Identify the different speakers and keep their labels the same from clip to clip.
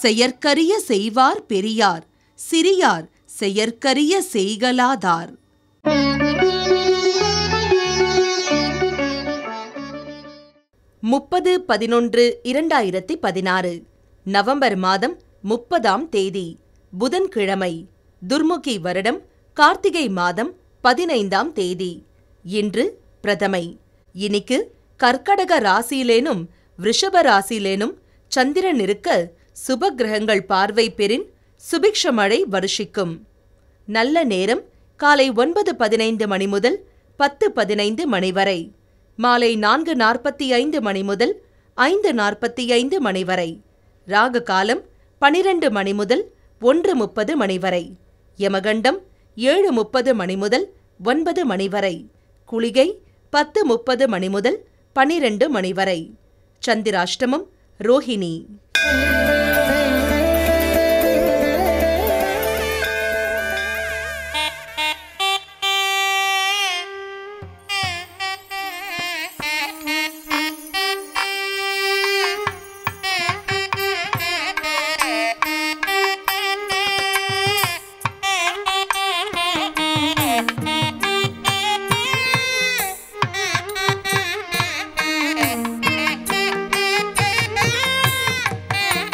Speaker 1: செயற்கரிய செய்வார் பெரியார் சிறியார் செயற்கரிய செய்கலாதார் முப்பது பதினொன்று இரண்டாயிரத்தி பதினாறு நவம்பர் மாதம் முப்பதாம் தேதி புதன்கிழமை துர்முகி வருடம் கார்த்திகை மாதம் பதினைந்தாம் தேதி இன்று பிரதமை இனிக்கு கர்க்கடக ராசியிலேனும் விருஷப ராசியிலேனும் சந்திரன் இருக்க சுபக்கிரகங்கள் பார்வை பெறின் சுபிக்ஷ மழை வருஷிக்கும் நல்ல நேரம் காலை ஒன்பது பதினைந்து மணி முதல் பத்து பதினைந்து மணி வரை மாலை நான்கு நாற்பத்தி ஐந்து மணி முதல் ஐந்து நாற்பத்தி ஐந்து மணி வரை ராகு காலம் பனிரெண்டு மணி முதல் ஒன்று முப்பது மணி வரை யமகண்டம் ஏழு முப்பது மணி முதல் ஒன்பது மணி வரை குளிகை பத்து முப்பது மணி முதல் பனிரெண்டு மணி வரை சந்திராஷ்டமம் ரோஹிணி
Speaker 2: Thank you.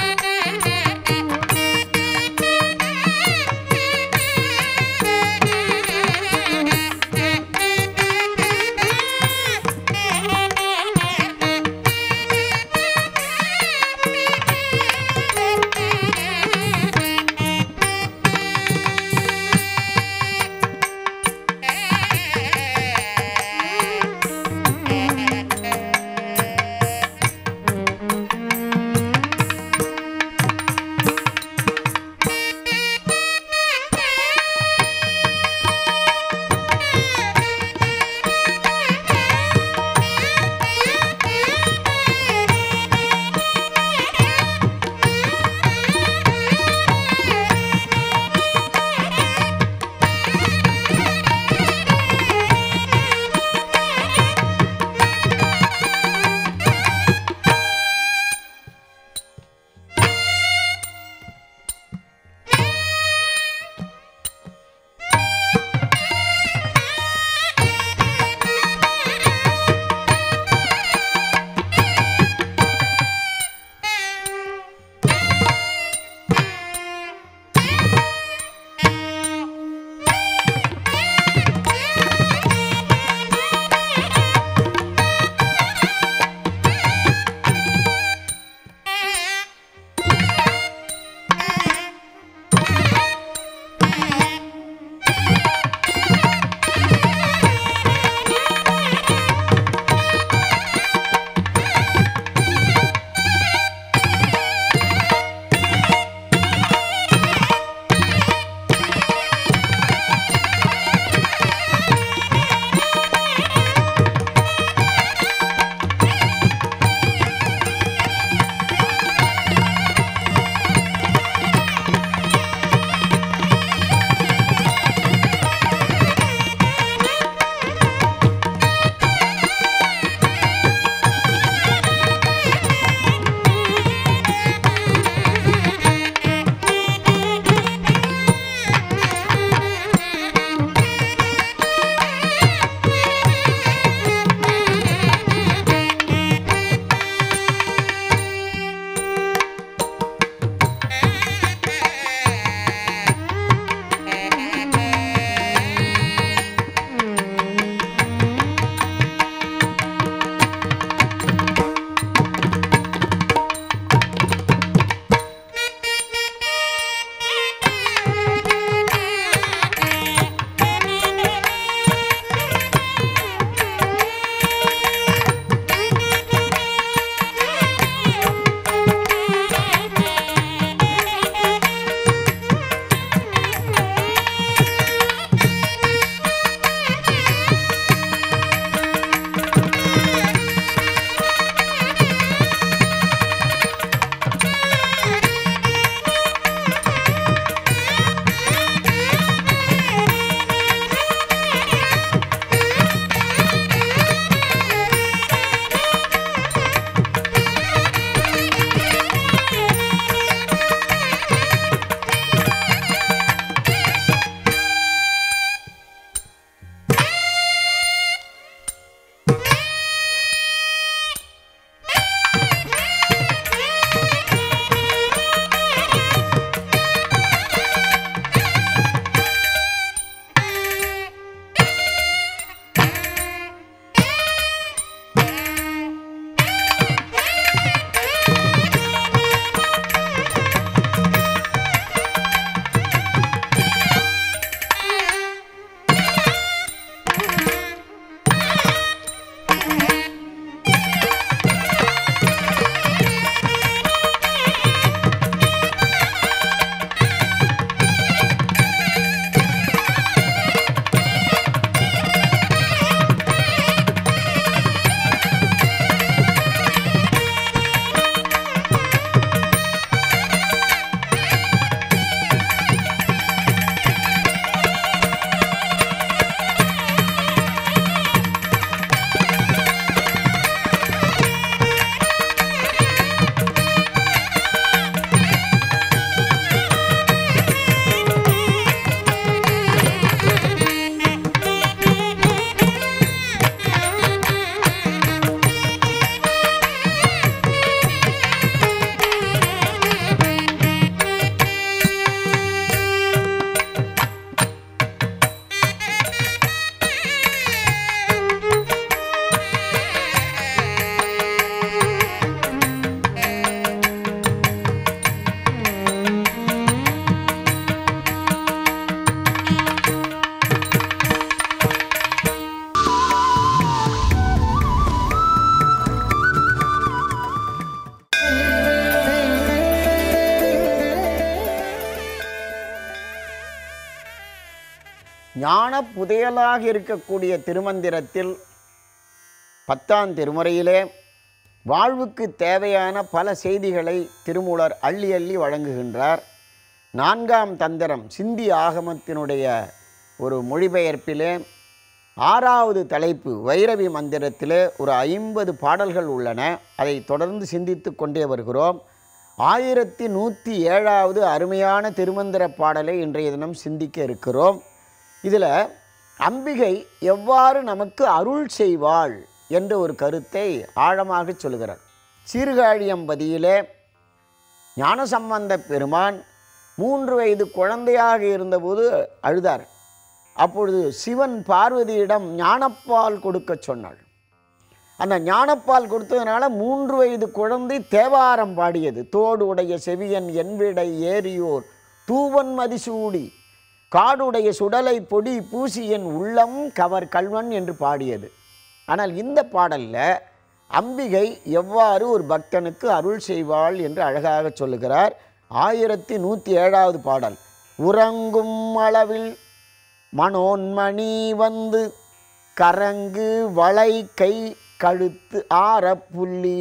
Speaker 2: ஞான புதையலாக இருக்கக்கூடிய திருமந்திரத்தில் பத்தாம் திருமுறையிலே வாழ்வுக்கு தேவையான பல செய்திகளை திருமூலர் அள்ளி அள்ளி வழங்குகின்றார் நான்காம் தந்திரம் சிந்தி ஆகமத்தினுடைய ஒரு மொழிபெயர்ப்பிலே ஆறாவது தலைப்பு வைரவி மந்திரத்திலே ஒரு ஐம்பது பாடல்கள் உள்ளன அதை தொடர்ந்து சிந்தித்து கொண்டே வருகிறோம் ஆயிரத்தி நூற்றி ஏழாவது அருமையான திருமந்திர பாடலை இன்றைய தினம் சிந்திக்க இருக்கிறோம் இதில் அம்பிகை எவ்வாறு நமக்கு அருள் செய்வாள் என்ற ஒரு கருத்தை ஆழமாக சொல்கிறார் சீர்காழியம்பதியிலே ஞானசம்பந்த பெருமான் மூன்று வயது குழந்தையாக இருந்தபோது அழுதார் அப்பொழுது சிவன் பார்வதியிடம் ஞானப்பால் கொடுக்க சொன்னாள் அந்த ஞானப்பால் கொடுத்ததுனால மூன்று வயது குழந்தை தேவாரம் பாடியது தோடு உடைய செவியன் என்விடை ஏறியோர் தூவன் மதிசூடி காடுடைய சுடலை பொடி பூசி என் உள்ளம் கவர் கல்வன் என்று பாடியது ஆனால் இந்த பாடலில் அம்பிகை எவ்வாறு ஒரு பக்தனுக்கு அருள் செய்வாள் என்று அழகாக சொல்லுகிறார் ஆயிரத்தி நூற்றி ஏழாவது பாடல் உறங்கும் அளவில் மனோன்மணி வந்து கரங்கு வளை கை கழுத்து ஆற புள்ளி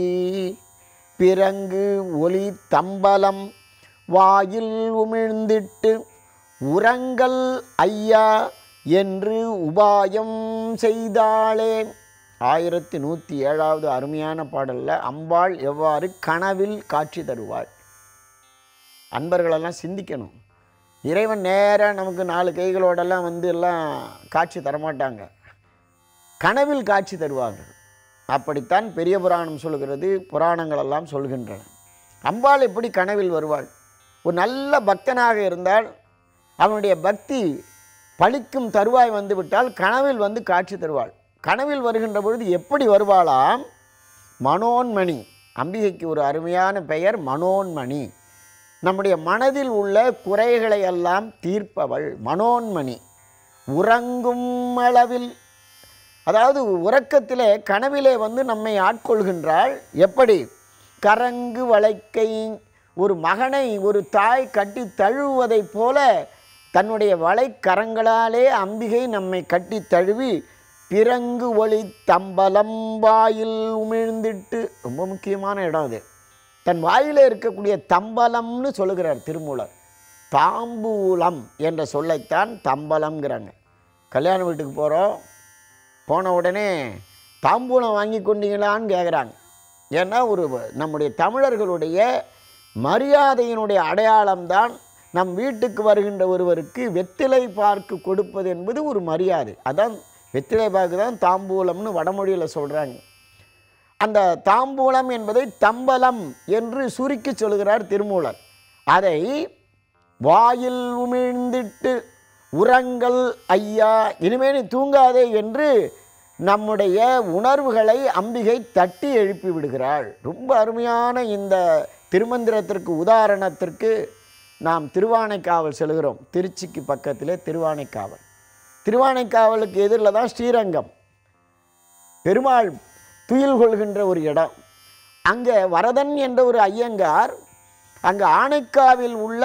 Speaker 2: பிறங்கு ஒளி தம்பலம் வாயில் உமிழ்ந்திட்டு உரங்கள் ஐயா என்று உபாயம் செய்தாளே ஆயிரத்தி நூற்றி ஏழாவது அருமையான பாடலில் அம்பாள் எவ்வாறு கனவில் காட்சி தருவாள் அன்பர்களெல்லாம் சிந்திக்கணும் இறைவன் நேராக நமக்கு நாலு கைகளோடெல்லாம் வந்து எல்லாம் காட்சி தரமாட்டாங்க கனவில் காட்சி தருவார்கள் அப்படித்தான் பெரிய புராணம் சொல்கிறது புராணங்கள் எல்லாம் சொல்கின்றன அம்பாள் எப்படி கனவில் வருவாள் ஒரு நல்ல பக்தனாக இருந்தால் அவனுடைய பக்தி பழிக்கும் தருவாய் வந்து விட்டால் கனவில் வந்து காட்சி தருவாள் கனவில் வருகின்ற பொழுது எப்படி வருவாளாம் மனோன்மணி அம்பிகைக்கு ஒரு அருமையான பெயர் மனோன்மணி நம்முடைய மனதில் உள்ள குறைகளை எல்லாம் தீர்ப்பவள் மனோன்மணி உறங்கும் அளவில் அதாவது உறக்கத்திலே கனவிலே வந்து நம்மை ஆட்கொள்கின்றாள் எப்படி கரங்கு வளைக்கை ஒரு மகனை ஒரு தாய் கட்டி தழுவுவதைப் போல தன்னுடைய வளைக்கரங்களாலே அம்பிகை நம்மை கட்டி தழுவி பிறங்கு ஒளி தம்பலம் வாயில் உமிழ்ந்திட்டு ரொம்ப முக்கியமான இடம் அது தன் வாயிலே இருக்கக்கூடிய தம்பலம்னு சொல்லுகிறார் திருமூலர் தாம்பூலம் என்ற சொல்லைத்தான் தம்பலம்ங்கிறாங்க கல்யாண வீட்டுக்கு போகிறோம் போன உடனே தாம்பூலம் வாங்கி கொண்டீங்களான்னு கேட்குறாங்க ஏன்னா ஒரு நம்முடைய தமிழர்களுடைய மரியாதையினுடைய அடையாளம்தான் நம் வீட்டுக்கு வருகின்ற ஒருவருக்கு வெத்திலை பார்க்கு கொடுப்பது என்பது ஒரு மரியாதை அதான் வெத்திலை பார்க்கு தான் தாம்பூலம்னு வடமொழியில் சொல்கிறாங்க அந்த தாம்பூலம் என்பதை தம்பலம் என்று சுருக்கி சொல்கிறார் திருமூலர் அதை வாயில் உமிழ்ந்திட்டு உரங்கள் ஐயா இனிமே நீ தூங்காதே என்று நம்முடைய உணர்வுகளை அம்பிகை தட்டி எழுப்பி விடுகிறாள் ரொம்ப அருமையான இந்த திருமந்திரத்திற்கு உதாரணத்திற்கு நாம் திருவானைக்காவல் செல்கிறோம் திருச்சிக்கு பக்கத்திலே திருவானைக்காவல் திருவானைக்காவலுக்கு எதிரில் தான் ஸ்ரீரங்கம் பெருமாள் துயில் கொள்கின்ற ஒரு இடம் அங்கே வரதன் என்ற ஒரு ஐயங்கார் அங்கே ஆனைக்காவில் உள்ள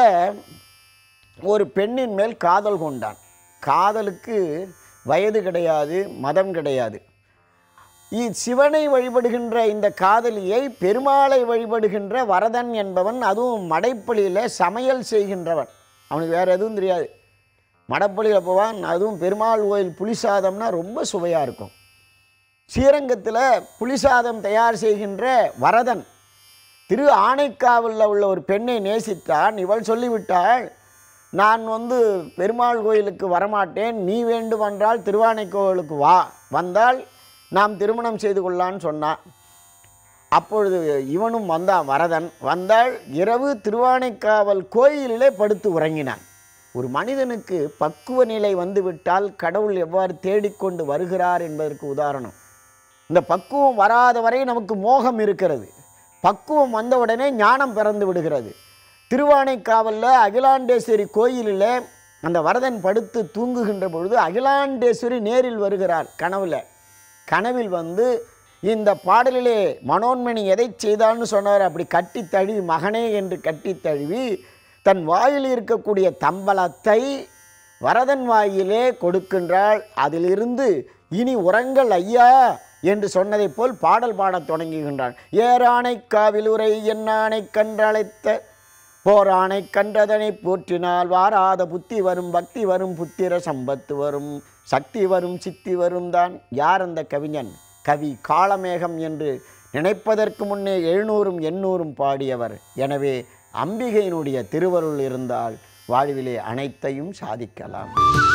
Speaker 2: ஒரு பெண்ணின் மேல் காதல் கொண்டான் காதலுக்கு வயது கிடையாது மதம் கிடையாது இ- சிவனை வழிபடுகின்ற இந்த காதலியை பெருமாளை வழிபடுகின்ற வரதன் என்பவன் அதுவும் மடைப்பள்ளியில் சமையல் செய்கின்றவன் அவனுக்கு வேறு எதுவும் தெரியாது மடப்பள்ளியில் போவான் அதுவும் பெருமாள் கோயில் புளிசாதம்னா ரொம்ப சுவையாக இருக்கும் ஸ்ரீரங்கத்தில் புளிசாதம் தயார் செய்கின்ற வரதன் திரு ஆனைக்காவலில் உள்ள ஒரு பெண்ணை நேசித்தான் இவள் சொல்லிவிட்டாள் நான் வந்து பெருமாள் கோயிலுக்கு வரமாட்டேன் நீ வேண்டுமென்றால் திருவானைக்கோவிலுக்கு வா வந்தால் நாம் திருமணம் செய்து கொள்ளலான்னு சொன்னான் அப்பொழுது இவனும் வந்தான் வரதன் வந்தால் இரவு திருவானைக்காவல் கோயிலிலே படுத்து உறங்கினான் ஒரு மனிதனுக்கு பக்குவ நிலை வந்துவிட்டால் கடவுள் எவ்வாறு தேடிக்கொண்டு வருகிறார் என்பதற்கு உதாரணம் இந்த பக்குவம் வராத வரை நமக்கு மோகம் இருக்கிறது பக்குவம் வந்தவுடனே ஞானம் பிறந்து விடுகிறது திருவானைக்காவலில் அகிலாண்டேஸ்வரி கோயிலில் அந்த வரதன் படுத்து தூங்குகின்ற பொழுது அகிலாண்டேஸ்வரி நேரில் வருகிறார் கனவுல கனவில் வந்து இந்த பாடலிலே மனோன்மணி எதை செய்தான்னு சொன்னார் அப்படி கட்டி தழுவி மகனே என்று கட்டி தழுவி தன் வாயில் இருக்கக்கூடிய தம்பலத்தை வரதன் வாயிலே கொடுக்கின்றாள் அதிலிருந்து இனி உரங்கள் ஐயா என்று சொன்னதைப் போல் பாடல் பாடத் தொடங்குகின்றான் ஏரானை காவிலுரை என்னானை கன்றழைத்த போரானை கன்றதனை போற்றினால் வாராத புத்தி வரும் பக்தி வரும் புத்திர சம்பத்து வரும் சக்தி வரும் சித்தி வரும் தான் யார் அந்த கவிஞன் கவி காளமேகம் என்று நினைப்பதற்கு முன்னே எழுநூறும் எண்ணூறும் பாடியவர் எனவே அம்பிகையினுடைய திருவருள் இருந்தால் வாழ்விலே அனைத்தையும் சாதிக்கலாம்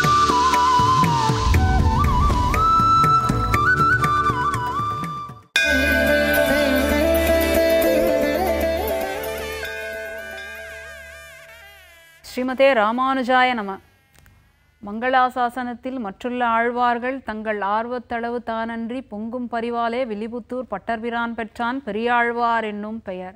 Speaker 3: ஸ்ரீமதே ராமானுஜாய நம மங்களாசாசனத்தில் மற்றுள்ள ஆழ்வார்கள் தங்கள் ஆர்வத்தளவு தானன்றி பொங்கும் பரிவாலே வில்லிபுத்தூர் பட்டர்பிரான் பெற்றான் பெரியாழ்வார் என்னும் பெயர்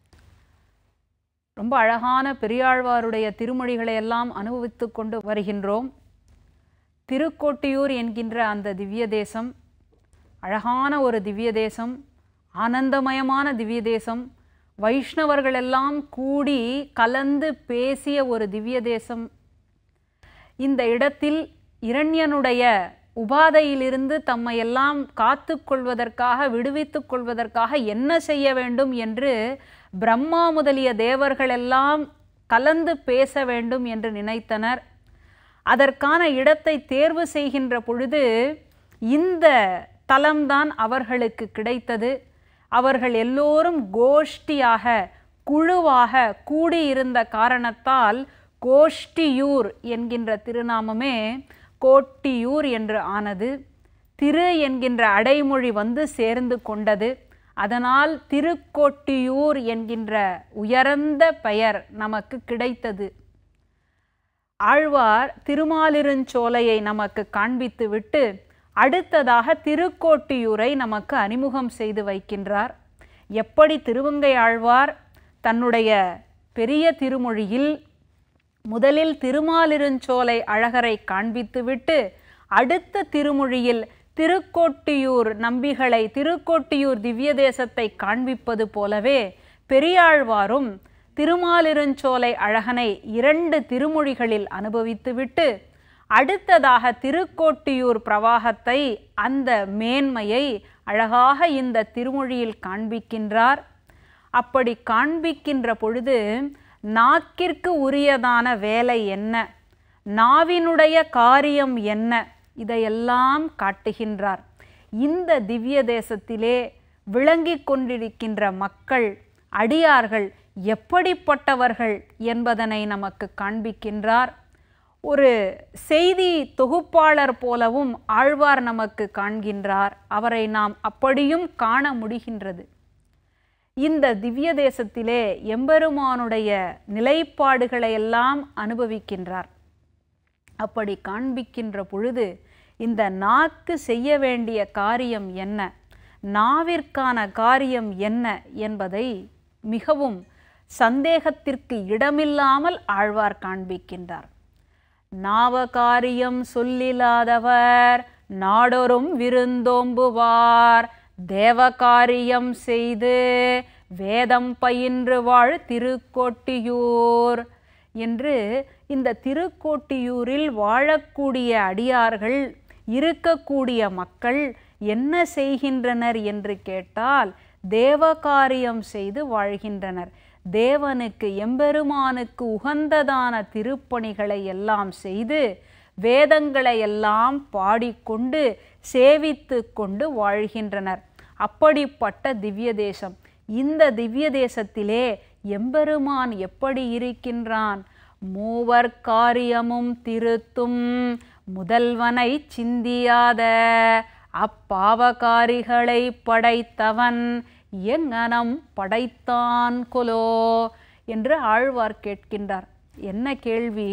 Speaker 3: ரொம்ப அழகான பெரியாழ்வாருடைய திருமொழிகளை எல்லாம் அனுபவித்துக் கொண்டு வருகின்றோம் திருக்கோட்டியூர் என்கின்ற அந்த திவ்ய தேசம் அழகான ஒரு திவ்ய தேசம் ஆனந்தமயமான திவ்ய தேசம் வைஷ்ணவர்கள் எல்லாம் கூடி கலந்து பேசிய ஒரு திவ்ய தேசம் இந்த இடத்தில் இரண்யனுடைய உபாதையிலிருந்து தம்மை எல்லாம் காத்து கொள்வதற்காக விடுவித்துக் கொள்வதற்காக என்ன செய்ய வேண்டும் என்று பிரம்மா முதலிய தேவர்கள் எல்லாம் கலந்து பேச வேண்டும் என்று நினைத்தனர் அதற்கான இடத்தை தேர்வு செய்கின்ற பொழுது இந்த தலம்தான் அவர்களுக்கு கிடைத்தது அவர்கள் எல்லோரும் கோஷ்டியாக குழுவாக கூடியிருந்த காரணத்தால் கோஷ்டியூர் என்கின்ற திருநாமமே கோட்டியூர் என்று ஆனது திரு என்கின்ற அடைமொழி வந்து சேர்ந்து கொண்டது அதனால் திருக்கோட்டியூர் என்கின்ற உயர்ந்த பெயர் நமக்கு கிடைத்தது ஆழ்வார் திருமாலிருஞ்சோலையை நமக்கு காண்பித்துவிட்டு அடுத்ததாக திருக்கோட்டியூரை நமக்கு அறிமுகம் செய்து வைக்கின்றார் எப்படி திருவங்கை ஆழ்வார் தன்னுடைய பெரிய திருமொழியில் முதலில் திருமாலிருஞ்சோலை அழகரை காண்பித்துவிட்டு அடுத்த திருமொழியில் திருக்கோட்டியூர் நம்பிகளை திருக்கோட்டியூர் திவ்ய தேசத்தை காண்பிப்பது போலவே பெரியாழ்வாரும் திருமாலிருஞ்சோலை அழகனை இரண்டு திருமொழிகளில் அனுபவித்துவிட்டு அடுத்ததாக திருக்கோட்டியூர் பிரவாகத்தை அந்த மேன்மையை அழகாக இந்த திருமொழியில் காண்பிக்கின்றார் அப்படி காண்பிக்கின்ற பொழுது நாக்கிற்கு உரியதான வேலை என்ன நாவினுடைய காரியம் என்ன இதையெல்லாம் காட்டுகின்றார் இந்த திவ்ய தேசத்திலே விளங்கிக் கொண்டிருக்கின்ற மக்கள் அடியார்கள் எப்படிப்பட்டவர்கள் என்பதனை நமக்கு காண்பிக்கின்றார் ஒரு செய்தி தொகுப்பாளர் போலவும் ஆழ்வார் நமக்கு காண்கின்றார் அவரை நாம் அப்படியும் காண முடிகின்றது இந்த திவ்ய தேசத்திலே எம்பெருமானுடைய நிலைப்பாடுகளை எல்லாம் அனுபவிக்கின்றார் அப்படி காண்பிக்கின்ற பொழுது இந்த நாக்கு செய்ய வேண்டிய காரியம் என்ன நாவிற்கான காரியம் என்ன என்பதை மிகவும் சந்தேகத்திற்கு இடமில்லாமல் ஆழ்வார் காண்பிக்கின்றார் நாவகாரியம் சொல்லிலாதவர் நாடொரும் விருந்தோம்புவார் தேவகாரியம் செய்து வேதம் பயின்று வாழ் திருக்கோட்டியூர் என்று இந்த திருக்கோட்டியூரில் வாழக்கூடிய அடியார்கள் இருக்கக்கூடிய மக்கள் என்ன செய்கின்றனர் என்று கேட்டால் தேவகாரியம் செய்து வாழ்கின்றனர் தேவனுக்கு எம்பெருமானுக்கு உகந்ததான திருப்பணிகளை எல்லாம் செய்து வேதங்களை எல்லாம் பாடிக்கொண்டு சேவித்து கொண்டு வாழ்கின்றனர் அப்படிப்பட்ட திவ்ய தேசம் இந்த திவ்ய தேசத்திலே எம்பெருமான் எப்படி இருக்கின்றான் மூவர் காரியமும் திருத்தும் முதல்வனை சிந்தியாத அப்பாவகாரிகளை படைத்தவன் எங்கனம் படைத்தான் கொலோ என்று ஆழ்வார் கேட்கின்றார் என்ன கேள்வி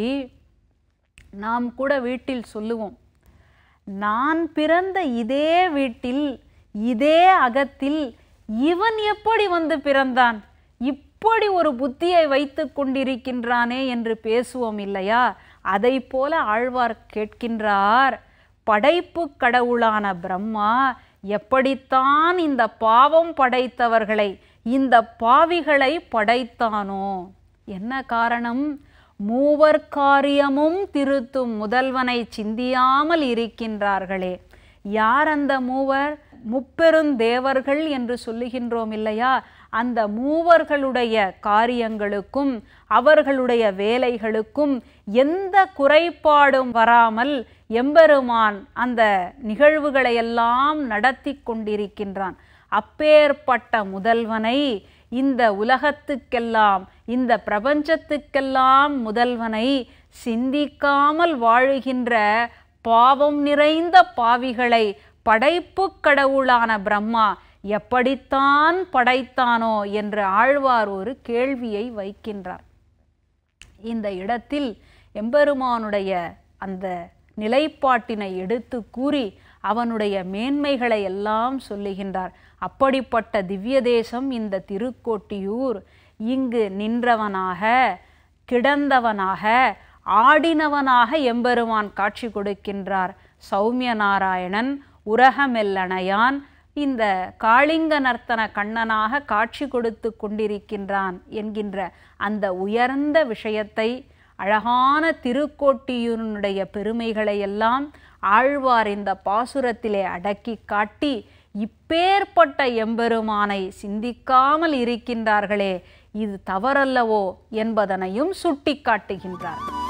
Speaker 3: நாம் கூட வீட்டில் சொல்லுவோம் நான் பிறந்த இதே வீட்டில் இதே அகத்தில் இவன் எப்படி வந்து பிறந்தான் இப்படி ஒரு புத்தியை வைத்து கொண்டிருக்கின்றானே என்று பேசுவோம் இல்லையா அதை போல ஆழ்வார் கேட்கின்றார் படைப்பு கடவுளான பிரம்மா எப்படித்தான் இந்த பாவம் படைத்தவர்களை இந்த பாவிகளை படைத்தானோ என்ன காரணம் மூவர் காரியமும் திருத்தும் முதல்வனை சிந்தியாமல் இருக்கின்றார்களே யார் அந்த மூவர் முப்பெருந்தேவர்கள் என்று சொல்லுகின்றோம் இல்லையா அந்த மூவர்களுடைய காரியங்களுக்கும் அவர்களுடைய வேலைகளுக்கும் எந்த குறைபாடும் வராமல் எம்பெருமான் அந்த நிகழ்வுகளை எல்லாம் நடத்தி கொண்டிருக்கின்றான் அப்பேற்பட்ட முதல்வனை இந்த உலகத்துக்கெல்லாம் இந்த பிரபஞ்சத்துக்கெல்லாம் முதல்வனை சிந்திக்காமல் வாழுகின்ற பாவம் நிறைந்த பாவிகளை படைப்பு கடவுளான பிரம்மா எப்படித்தான் படைத்தானோ என்று ஆழ்வார் ஒரு கேள்வியை வைக்கின்றார் இந்த இடத்தில் எம்பெருமானுடைய அந்த நிலைப்பாட்டினை எடுத்து கூறி அவனுடைய மேன்மைகளை எல்லாம் சொல்லுகின்றார் அப்படிப்பட்ட திவ்ய தேசம் இந்த திருக்கோட்டியூர் இங்கு நின்றவனாக கிடந்தவனாக ஆடினவனாக எம்பெருமான் காட்சி கொடுக்கின்றார் சௌமிய நாராயணன் உரகமெல்லணையான் இந்த காளிங்க நர்த்தன கண்ணனாக காட்சி கொடுத்து கொண்டிருக்கின்றான் என்கின்ற அந்த உயர்ந்த விஷயத்தை அழகான திருக்கோட்டியூனுடைய பெருமைகளை எல்லாம் ஆழ்வார் இந்த பாசுரத்திலே அடக்கி காட்டி இப்பேற்பட்ட எம்பெருமானை சிந்திக்காமல் இருக்கின்றார்களே இது தவறல்லவோ என்பதனையும் சுட்டிக்காட்டுகின்றார்